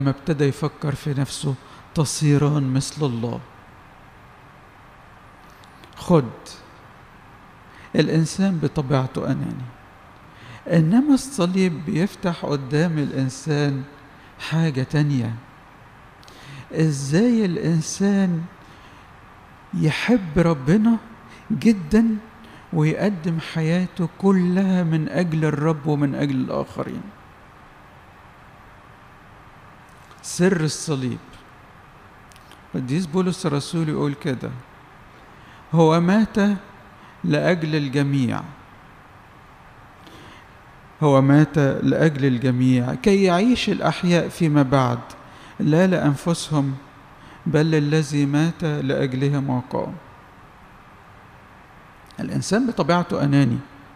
لما ابتدى يفكر في نفسه تصيران مثل الله خد الإنسان بطبيعته أناني إنما الصليب بيفتح قدام الإنسان حاجة تانية إزاي الإنسان يحب ربنا جدا ويقدم حياته كلها من أجل الرب ومن أجل الآخرين سر الصليب قديس بولس الرسول يقول كده هو مات لأجل الجميع هو مات لأجل الجميع كي يعيش الأحياء فيما بعد لا لأنفسهم بل للذي مات لأجلهم وقام الإنسان بطبيعته أناني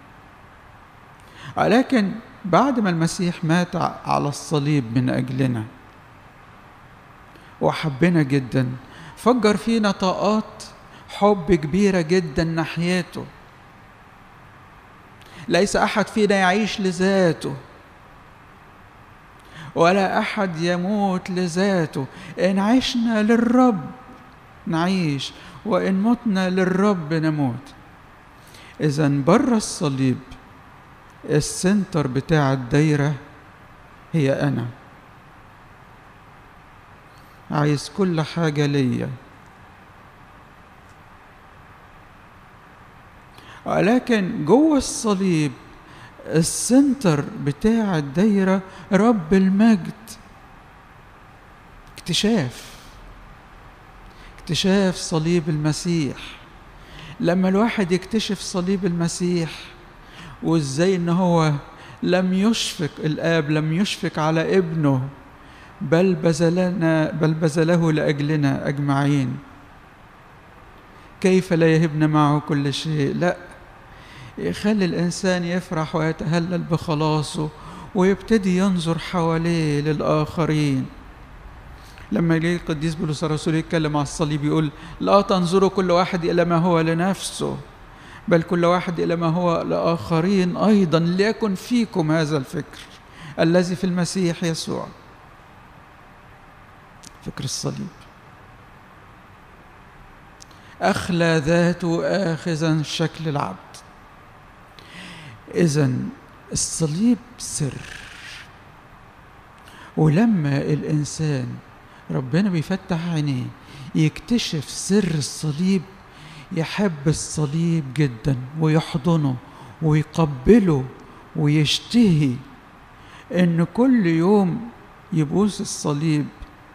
ولكن بعد ما المسيح مات على الصليب من أجلنا وحبنا جدا فجر فينا طاقات حب كبيرة جدا ناحيته ليس أحد فينا يعيش لذاته ولا أحد يموت لذاته إن عشنا للرب نعيش وإن متنا للرب نموت إذا بره الصليب السنتر بتاع الدايرة هي أنا عايز كل حاجة ليا ولكن جوه الصليب السنتر بتاع الدايرة رب المجد اكتشاف اكتشاف صليب المسيح لما الواحد يكتشف صليب المسيح وازاي ان هو لم يشفق الاب لم يشفق على ابنه بل بذلنا بل بذله لاجلنا اجمعين كيف لا يهبنا معه كل شيء لا يخلي الانسان يفرح ويتهلل بخلاصه ويبتدي ينظر حواليه للاخرين لما يجي القديس بولس الرسول يتكلم على الصليب يقول لا تنظروا كل واحد الى ما هو لنفسه بل كل واحد الى ما هو لاخرين ايضا ليكن فيكم هذا الفكر الذي في المسيح يسوع فكر الصليب اخلى ذاته اخذا شكل العبد اذا الصليب سر ولما الانسان ربنا بيفتح عينيه يكتشف سر الصليب يحب الصليب جدا ويحضنه ويقبله ويشتهي ان كل يوم يبوس الصليب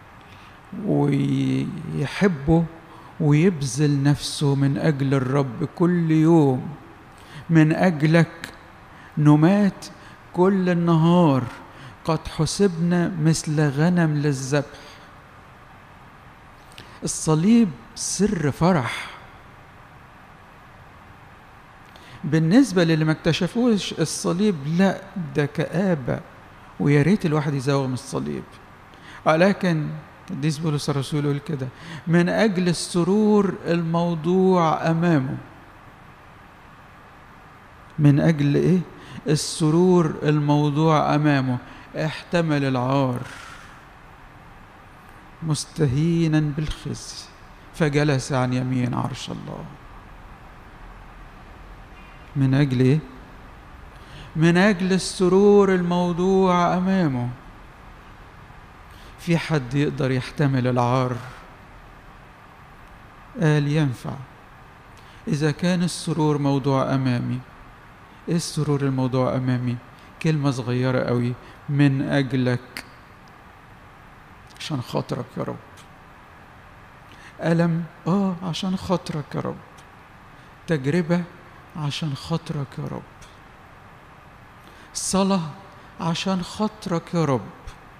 ويحبه ويبذل نفسه من اجل الرب كل يوم من اجلك نمات كل النهار قد حسبنا مثل غنم للذبح الصليب سر فرح بالنسبة للي ما اكتشفوش الصليب لا ده كآبة ويا ريت الواحد يزوغ من الصليب ولكن قديس بولس الرسول يقول كده من أجل السرور الموضوع أمامه من أجل إيه؟ السرور الموضوع أمامه احتمل العار مستهينا بالخزي فجلس عن يمين عرش الله من أجل إيه؟ من أجل السرور الموضوع أمامه في حد يقدر يحتمل العار قال ينفع إذا كان السرور موضوع أمامي إيه السرور الموضوع أمامي كلمة صغيرة قوي من أجلك عشان خاطرك يا رب ألم آه عشان خاطرك يا رب تجربة عشان خاطرك يا رب صلاة عشان خاطرك يا رب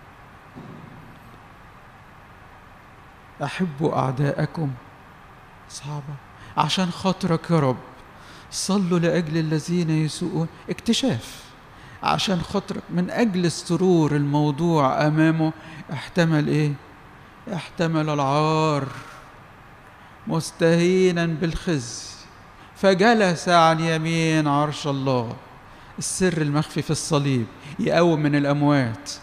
أحبوا أعداءكم صعبة عشان خاطرك يا رب صلوا لأجل الذين يسوءون اكتشاف عشان خاطرك من أجل السرور الموضوع أمامه احتمل إيه؟ احتمل العار مستهينا بالخزي فجلس عن يمين عرش الله السر المخفي في الصليب يقوم من الأموات